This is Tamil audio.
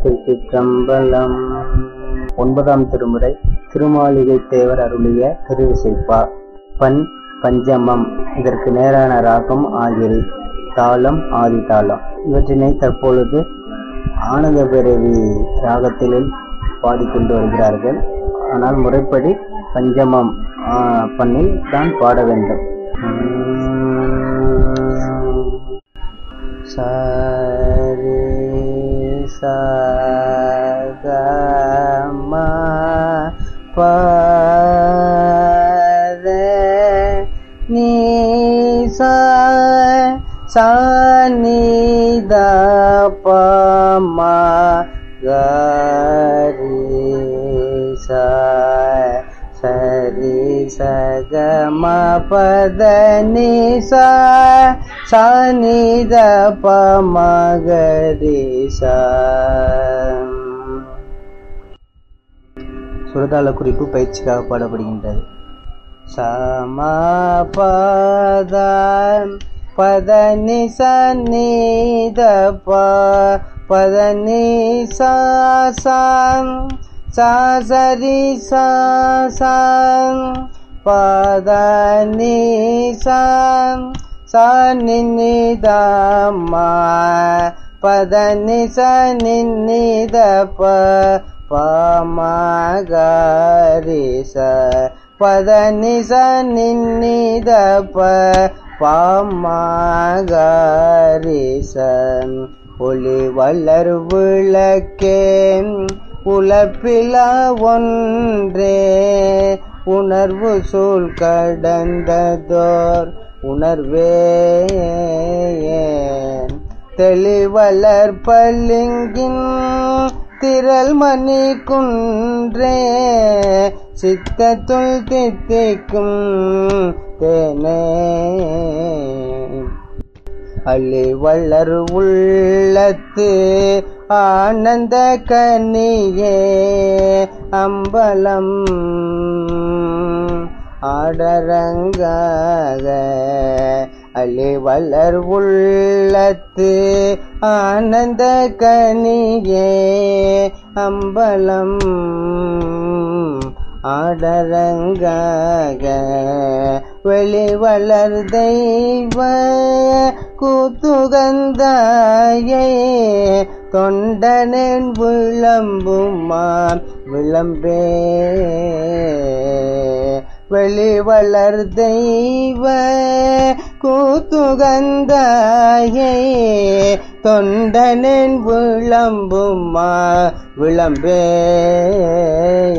திருச்சிற்றம்பலம் ஒன்பதாம் திருமுறை திருமாளிகை தேவர் அருளிய திரு இசைப்பா பண் பஞ்சமம் இதற்கு நேரான ராகம் ஆகிரி தாளம் ஆதி தாளம் இவற்றினை தற்பொழுது ஆனந்த பிறவி ராகத்தில் பாடிக்கொண்டு வருகிறார்கள் ஆனால் முறைப்படி பஞ்சமம் ஆ, பண்ணில் தான் பாட வேண்டும் சரி சகம பத நீ சனித பம கரி ச சரி சகம பத நி ச சனித பமகரி ச சுரதாள குறிப்பு பயிற்சிக்காக பாடப்படுகின்றது சமபத பத நி சனித ப பத நி சாசம் சரி சாசம் பத நி சம் சனிதமா பத நி சனித ப பமகரி ச பத நி சனித ப பமகரி ச ஒளி வளர் விளக்கே உலப்பில ஒன்றே உணர்வு சூழ் கடந்ததோர் உணர்வே தெளிவளர் பல்லிங்கின் திரள் மணி குன்றே சித்தத்துள் தித்திக்கும் தேனே அள்ளி வளர் உள்ளத்து ஆனந்த கனியே அம்பலம் ஆடரங்காக அள்ளி வளர் உள்ளத்து ஆனந்த கனியே அம்பலம் ஆடரங்காக வெளி வளர் தெய்வ கூத்துகந்தாயே தொண்டனின் விளம்புமா விளம்பே வெளி வளர் தெய்வ கூத்துகந்தாயே தொண்டனின் விளம்புமா விளம்பே